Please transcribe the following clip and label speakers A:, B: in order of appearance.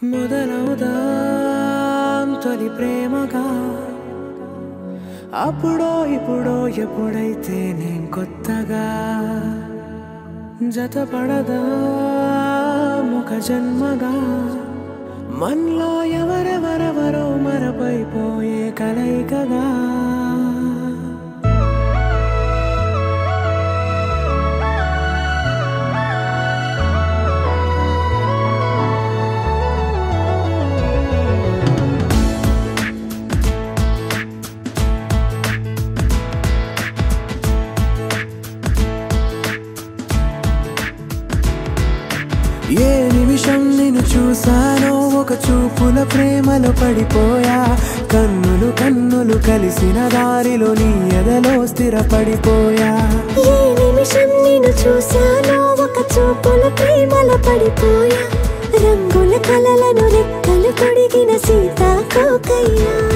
A: మొదలవుదాం తొలి ప్రేమగా అప్పుడో ఇప్పుడో ఎప్పుడైతే నేను కొత్తగా జతపడదా ముఖ జన్మగా మనలో ఎవరెవరెవరో మరపైపోయే కలయికగా ఏ నిమిషం నేను చూసానో ఒక చూపుల ప్రేమలో పడిపోయా కన్నులు కన్నులు కలిసిన దారిలో నీ ఎదలో స్థిరపడిపోయా
B: ఏ నిమిషం నేను చూశానో ఒక చూపుల ప్రేమల పడిపోయా రంగుల కలలను రెక్కలు కొడిగిన సీతాకోకయ్యా